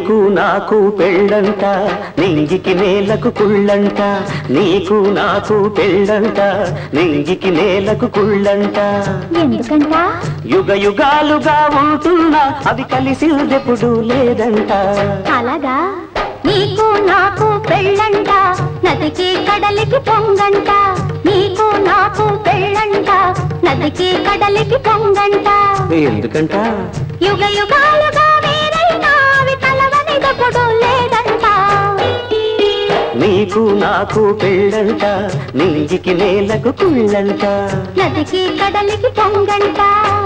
నీకు నాకు పెళ్ళంట నింగికి నేలకు కుళ్ళంట నీకు నాకు పెళ్ళంట నింగికి నేలకు కుళ్ళంట ఎందుకంట యుగ యుగాలుగా ఉంటున్నా అవి కలిసిందెప్పుడు లేదంట అలాగా నీకు నాకు పెళ్ళంట నదికి కడలికి పొంగంట నీకు నాకు పెళ్ళంట నదికి కడలికి పొంగంట ఎందుకంట యుగ యుగాలుగా వేరైనా అవి కలవనిదప్పుడు లేదంట నీకు నాకు పెళ్ళంట నింగికి నేలకు కుళ్ళంట నదికి కడలికి పొంగంట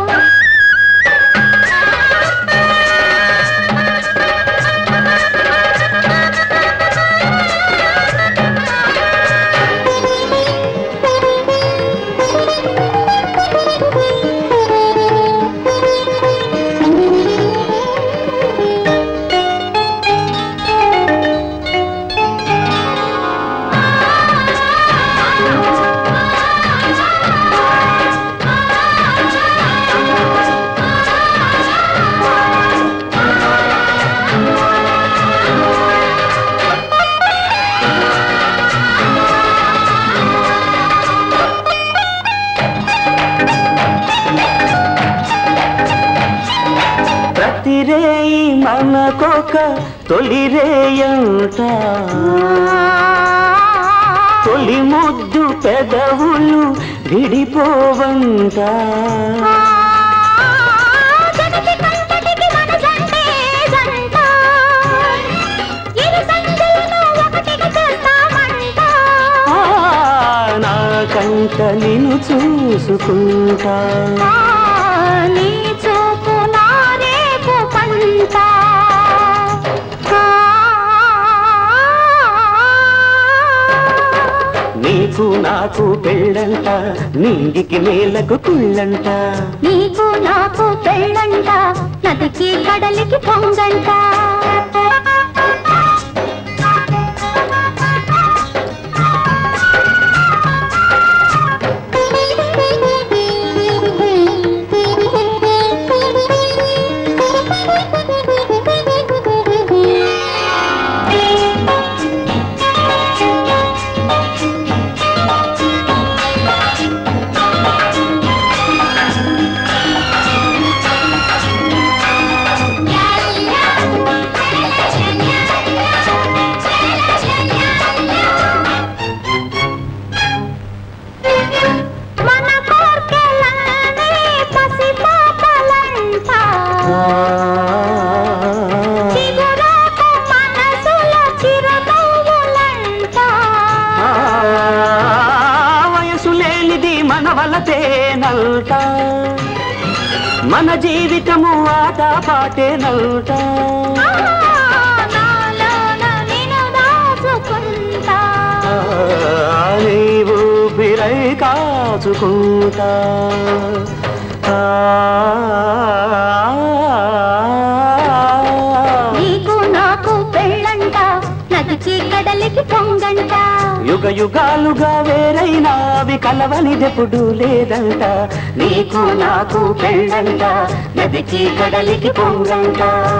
ప్రతి రేయి మనకొక తొలి రేయంట తొలి ముద్దు పెదవులు విడిపోవంట జగతి కంటటికి మన జంటే జంట. ఇరు సంఖ్యలను ఒకటిగా చేస్తామంట. ఆ, నా కంట నిన్ను చూసుకుంటా ఆ, నీ చూపు నా రేపు పంట. ఆ, నీకు నాకు పెళ్ళంట నింగికి నేలకు కుళ్ళంట నీకు నాకు పెళ్ళంట నదికి కడలికి పొంగంట మన కోర్కెలన్నీ పసిపాపలంట. చిగురాకు మనసుల చిరునవ్వులంట. ఆ, వయసు లేనిది మన వలతేనంట మన జీవితము ఆట పాటేనంట ఆ, నాలోన నిన్ను దాచుకుంటా. ఆ, నీవు బిరై కాచుకుంటా ఆ, నీకు నాకు పెళ్ళంట నదికి కడలికి పొంగంట యుగ యుగాలుగా వేరైనా అవి కలవనిదెప్పుడు లేదంట నీకు నాకు పెళ్ళంట నదికి కడలికి పొంగంట